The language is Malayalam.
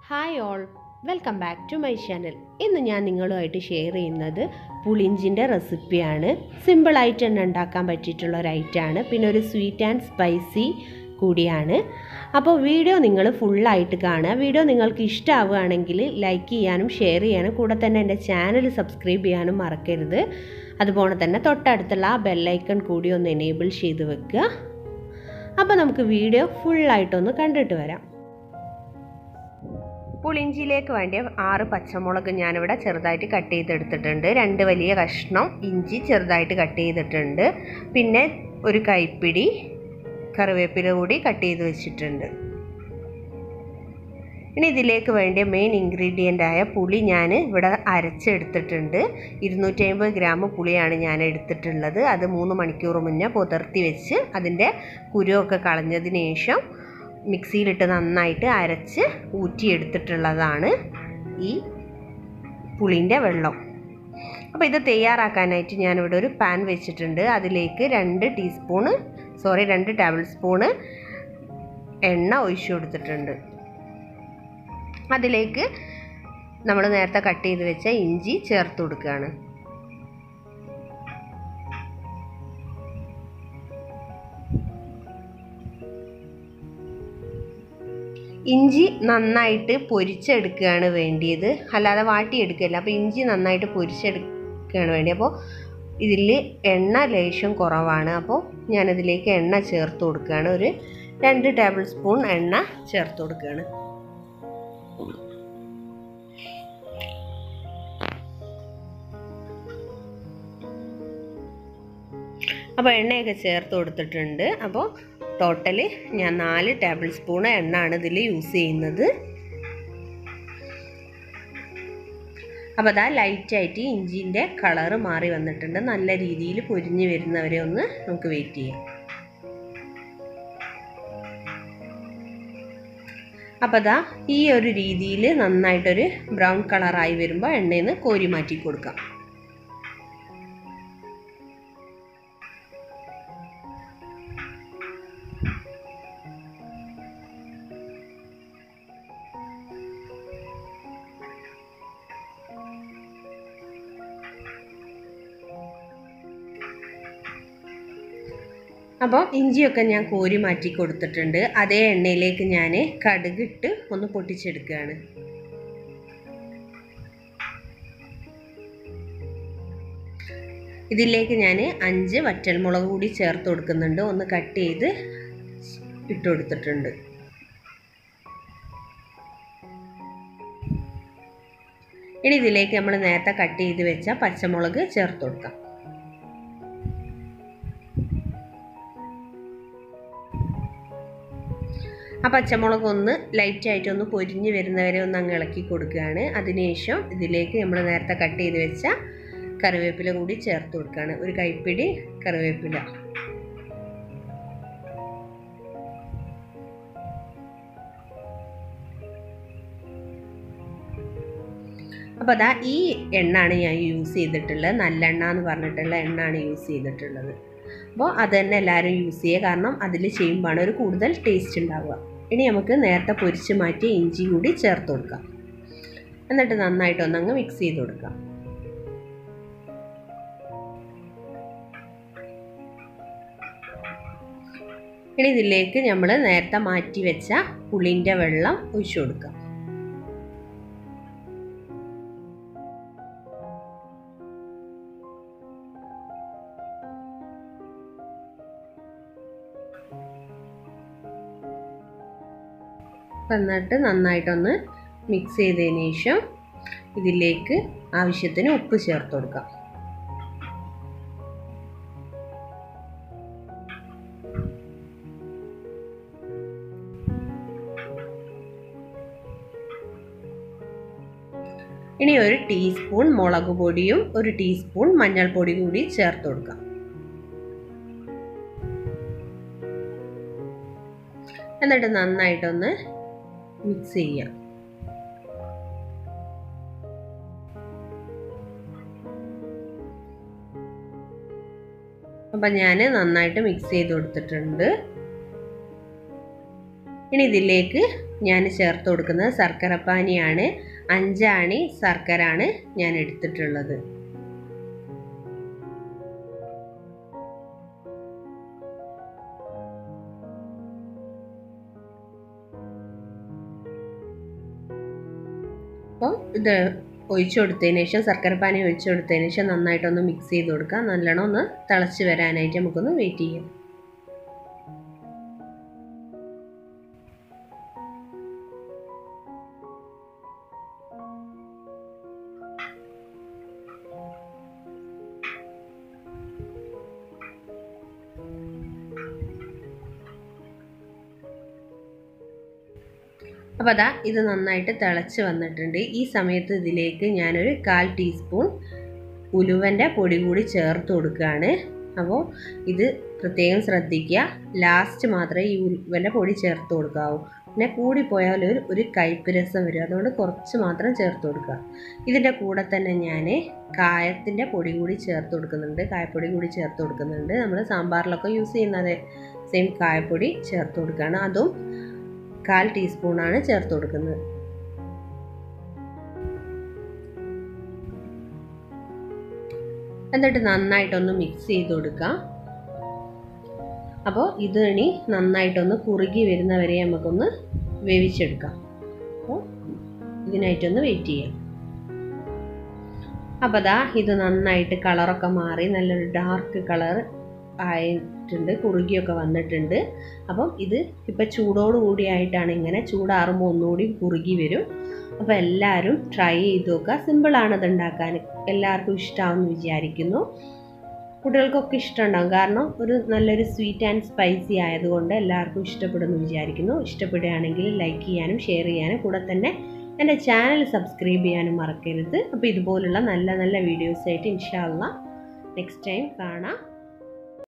hi all welcome back to my channel ഇന്ന് ഞാൻ നിങ്ങളുമായിട്ട് ഷെയർ ചെയ്യുന്നത് പുളിഞ്ചിൻ്റെ റെസിപ്പിയാണ് സിമ്പിളായിട്ട് തന്നെ ഉണ്ടാക്കാൻ പറ്റിയിട്ടുള്ള ഒരു ഐറ്റമാണ് പിന്നെ ഒരു സ്വീറ്റ് ആൻഡ് സ്പൈസി കൂടിയാണ് അപ്പോൾ വീഡിയോ നിങ്ങൾ ഫുള്ളായിട്ട് കാണുക വീഡിയോ നിങ്ങൾക്ക് ഇഷ്ടമാവുകയാണെങ്കിൽ ലൈക്ക് ചെയ്യാനും ഷെയർ ചെയ്യാനും കൂടെ തന്നെ എൻ്റെ ചാനൽ സബ്സ്ക്രൈബ് ചെയ്യാനും മറക്കരുത് അതുപോലെ തന്നെ തൊട്ടടുത്തുള്ള ആ ബെല്ലൈക്കൺ കൂടി ഒന്ന് എനേബിൾ ചെയ്ത് വെക്കുക അപ്പോൾ നമുക്ക് വീഡിയോ ഫുള്ളായിട്ടൊന്ന് കണ്ടിട്ട് വരാം പുളിഞ്ചിയിലേക്ക് വേണ്ടിയ ആറ് പച്ചമുളക് ഞാനിവിടെ ചെറുതായിട്ട് കട്ട് ചെയ്തെടുത്തിട്ടുണ്ട് രണ്ട് വലിയ കഷ്ണം ഇഞ്ചി ചെറുതായിട്ട് കട്ട് ചെയ്തിട്ടുണ്ട് പിന്നെ ഒരു കൈപ്പിടി കറിവേപ്പില കൂടി കട്ട് ചെയ്ത് വെച്ചിട്ടുണ്ട് ഇനി ഇതിലേക്ക് വേണ്ടിയ മെയിൻ ഇൻഗ്രീഡിയൻ്റ് ആയ പുളി ഞാൻ ഇവിടെ അരച്ചെടുത്തിട്ടുണ്ട് ഇരുന്നൂറ്റി അമ്പത് ഗ്രാം പുളിയാണ് ഞാൻ എടുത്തിട്ടുള്ളത് അത് മൂന്ന് മണിക്കൂർ മുന്നേ പുതർത്തി വെച്ച് അതിൻ്റെ കുരുവൊക്കെ കളഞ്ഞതിന് ശേഷം മിക്സിയിലിട്ട് നന്നായിട്ട് അരച്ച് ഊറ്റിയെടുത്തിട്ടുള്ളതാണ് ഈ പുളിൻ്റെ വെള്ളം അപ്പോൾ ഇത് തയ്യാറാക്കാനായിട്ട് ഞാനിവിടെ ഒരു പാൻ വെച്ചിട്ടുണ്ട് അതിലേക്ക് രണ്ട് ടീസ്പൂണ് സോറി രണ്ട് ടേബിൾ സ്പൂണ് എണ്ണ ഒഴിച്ചു കൊടുത്തിട്ടുണ്ട് അതിലേക്ക് നമ്മൾ നേരത്തെ കട്ട് ചെയ്ത് വെച്ച ഇഞ്ചി ചേർത്ത് കൊടുക്കുകയാണ് ഇഞ്ചി നന്നായിട്ട് പൊരിച്ചെടുക്കുകയാണ് വേണ്ടിയത് അല്ലാതെ വാട്ടിയെടുക്കുകയല്ല അപ്പോൾ ഇഞ്ചി നന്നായിട്ട് പൊരിച്ചെടുക്കുകയാണ് വേണ്ടി അപ്പോൾ ഇതിൽ എണ്ണ ലേശം കുറവാണ് അപ്പോൾ ഞാനതിലേക്ക് എണ്ണ ചേർത്ത് കൊടുക്കുകയാണ് ഒരു രണ്ട് ടേബിൾ സ്പൂൺ എണ്ണ ചേർത്ത് കൊടുക്കുകയാണ് അപ്പോൾ എണ്ണയൊക്കെ ചേർത്ത് കൊടുത്തിട്ടുണ്ട് അപ്പോൾ ടോട്ടൽ ഞാൻ നാല് ടേബിൾ സ്പൂൺ എണ്ണ ആണ് ഇതിൽ യൂസ് ചെയ്യുന്നത് അപ്പോൾ അതാ ലൈറ്റായിട്ട് ഇഞ്ചിൻ്റെ കളറ് മാറി വന്നിട്ടുണ്ട് നല്ല രീതിയിൽ പൊരിഞ്ഞ് വരുന്നവരെ ഒന്ന് നമുക്ക് വെയിറ്റ് ചെയ്യാം അപ്പോൾ അതാ ഈ ഒരു രീതിയിൽ നന്നായിട്ടൊരു ബ്രൗൺ കളറായി വരുമ്പോൾ എണ്ണയിൽ നിന്ന് കോരി മാറ്റി കൊടുക്കാം അപ്പോൾ ഇഞ്ചിയൊക്കെ ഞാൻ കോരി മാറ്റി കൊടുത്തിട്ടുണ്ട് അതേ എണ്ണയിലേക്ക് ഞാൻ കടുകിട്ട് ഒന്ന് പൊട്ടിച്ചെടുക്കുകയാണ് ഇതിലേക്ക് ഞാൻ അഞ്ച് വറ്റൽമുളക് കൂടി ചേർത്ത് കൊടുക്കുന്നുണ്ട് ഒന്ന് കട്ട് ചെയ്ത് ഇട്ട് കൊടുത്തിട്ടുണ്ട് ഇനി ഇതിലേക്ക് നമ്മൾ നേരത്തെ കട്ട് ചെയ്ത് വെച്ച പച്ചമുളക് ചേർത്ത് കൊടുക്കാം ആ പച്ചമുളക് ഒന്ന് ലൈറ്റായിട്ട് ഒന്ന് പൊരിഞ്ഞ് വരുന്നവരെ ഒന്ന് അങ്ങ് ഇളക്കി കൊടുക്കുകയാണ് അതിനുശേഷം ഇതിലേക്ക് നമ്മൾ നേരത്തെ കട്ട് ചെയ്ത് വെച്ച കറിവേപ്പില കൂടി ചേർത്ത് കൊടുക്കുകയാണ് ഒരു കൈപ്പിടി കറിവേപ്പില അപ്പോൾ അതാ ഈ എണ്ണയാണ് ഞാൻ യൂസ് ചെയ്തിട്ടുള്ളത് നല്ലെണ്ണ എന്ന് പറഞ്ഞിട്ടുള്ള എണ്ണയാണ് യൂസ് ചെയ്തിട്ടുള്ളത് അപ്പോൾ അത് തന്നെ എല്ലാവരും യൂസ് ചെയ്യുക കാരണം അതിൽ ചെയ്യുമ്പോഴാണ് ഒരു കൂടുതൽ ടേസ്റ്റ് ഉണ്ടാവുക ഇനി നമുക്ക് നേരത്തെ പൊരിച്ച് മാറ്റി ഇഞ്ചി കൂടി ചേർത്ത് കൊടുക്കാം എന്നിട്ട് നന്നായിട്ട് ഒന്നങ്ങ് മിക്സ് ചെയ്ത് കൊടുക്കാം ഇനി ഇതിലേക്ക് നമ്മൾ നേരത്തെ മാറ്റി വെച്ച പുളിൻ്റെ വെള്ളം ഒഴിച്ചു കൊടുക്കാം എന്നിട്ട് നന്നായിട്ടൊന്ന് മിക്സ് ചെയ്തതിന് ശേഷം ഇതിലേക്ക് ആവശ്യത്തിന് ഉപ്പ് ചേർത്ത് കൊടുക്കാം ഇനി ഒരു ടീസ്പൂൺ മുളക് പൊടിയും ഒരു ടീസ്പൂൺ മഞ്ഞൾപ്പൊടി കൂടി ചേർത്ത് കൊടുക്കാം എന്നിട്ട് നന്നായിട്ടൊന്ന് മിക്സ് ചെയ്യാം അപ്പം ഞാൻ നന്നായിട്ട് മിക്സ് ചെയ്ത് കൊടുത്തിട്ടുണ്ട് ഇനി ഇതിലേക്ക് ഞാൻ ചേർത്ത് കൊടുക്കുന്നത് ശർക്കരപ്പാനിയാണ് അഞ്ചാണി ശർക്കരാണ് ഞാൻ എടുത്തിട്ടുള്ളത് അപ്പോൾ ഇത് ഒഴിച്ചു കൊടുത്തതിന് ശേഷം ശർക്കരപ്പാനി ഒഴിച്ചു കൊടുത്തതിന് ശേഷം നന്നായിട്ടൊന്ന് മിക്സ് ചെയ്ത് കൊടുക്കുക നല്ലോണം ഒന്ന് തിളച്ച് വരാനായിട്ട് നമുക്കൊന്ന് വെയിറ്റ് ചെയ്യാം അപ്പോൾ അതാ ഇത് നന്നായിട്ട് തിളച്ച് വന്നിട്ടുണ്ട് ഈ സമയത്ത് ഇതിലേക്ക് ഞാനൊരു കാൽ ടീസ്പൂൺ ഉലുവൻ്റെ പൊടി കൂടി ചേർത്ത് കൊടുക്കുകയാണ് അപ്പോൾ ഇത് പ്രത്യേകം ശ്രദ്ധിക്കുക ലാസ്റ്റ് മാത്രമേ ഈ ഉലുവൻ്റെ പൊടി ചേർത്ത് കൊടുക്കാവൂ പിന്നെ കൂടിപ്പോയാൽ ഒരു ഒരു കയ്പ്പ് രസം വരും അതുകൊണ്ട് കുറച്ച് മാത്രം ചേർത്ത് കൊടുക്കുക ഇതിൻ്റെ കൂടെ തന്നെ ഞാൻ കായത്തിൻ്റെ പൊടി കൂടി ചേർത്ത് കൊടുക്കുന്നുണ്ട് കായപ്പൊടി കൂടി ചേർത്ത് കൊടുക്കുന്നുണ്ട് നമ്മൾ സാമ്പാറിലൊക്കെ യൂസ് ചെയ്യുന്നത് സെയിം കായപ്പൊടി ചേർത്ത് കൊടുക്കുകയാണ് അതും കാൽ ടീസ്പൂണാണ് ചേർത്ത് കൊടുക്കുന്നത് എന്നിട്ട് നന്നായിട്ടൊന്ന് മിക്സ് ചെയ്ത് കൊടുക്കാം അപ്പോൾ ഇത് ഇനി നന്നായിട്ടൊന്ന് കുറുകി വരുന്നവരെ നമുക്കൊന്ന് വേവിച്ചെടുക്കാം അപ്പോൾ ഇതിനായിട്ടൊന്ന് വെയിറ്റ് ചെയ്യാം അപ്പോൾ അതാ ഇത് നന്നായിട്ട് കളറൊക്കെ മാറി നല്ലൊരു ഡാർക്ക് കളർ ആയിട്ടുണ്ട് കുറുകിയൊക്കെ വന്നിട്ടുണ്ട് അപ്പം ഇത് ഇപ്പം ചൂടോട് കൂടിയായിട്ടാണ് ഇങ്ങനെ ചൂടാറുമ്പോൾ ഒന്നുകൂടി കുറുകി വരും അപ്പോൾ എല്ലാവരും ട്രൈ ചെയ്ത് നോക്കുക സിമ്പിളാണ് ഇത് ഉണ്ടാക്കാൻ എല്ലാവർക്കും ഇഷ്ടമാവുമെന്ന് വിചാരിക്കുന്നു കുട്ടികൾക്കൊക്കെ ഇഷ്ടമുണ്ടാകും കാരണം ഒരു നല്ലൊരു സ്വീറ്റ് ആൻഡ് സ്പൈസി ആയതുകൊണ്ട് എല്ലാവർക്കും ഇഷ്ടപ്പെടുമെന്ന് വിചാരിക്കുന്നു ഇഷ്ടപ്പെടുകയാണെങ്കിൽ ലൈക്ക് ചെയ്യാനും ഷെയർ ചെയ്യാനും കൂടെ തന്നെ എൻ്റെ ചാനൽ സബ്സ്ക്രൈബ് ചെയ്യാനും മറക്കരുത് അപ്പോൾ ഇതുപോലുള്ള നല്ല നല്ല വീഡിയോസായിട്ട് ഇൻഷാല്ല നെക്സ്റ്റ് ടൈം കാണാം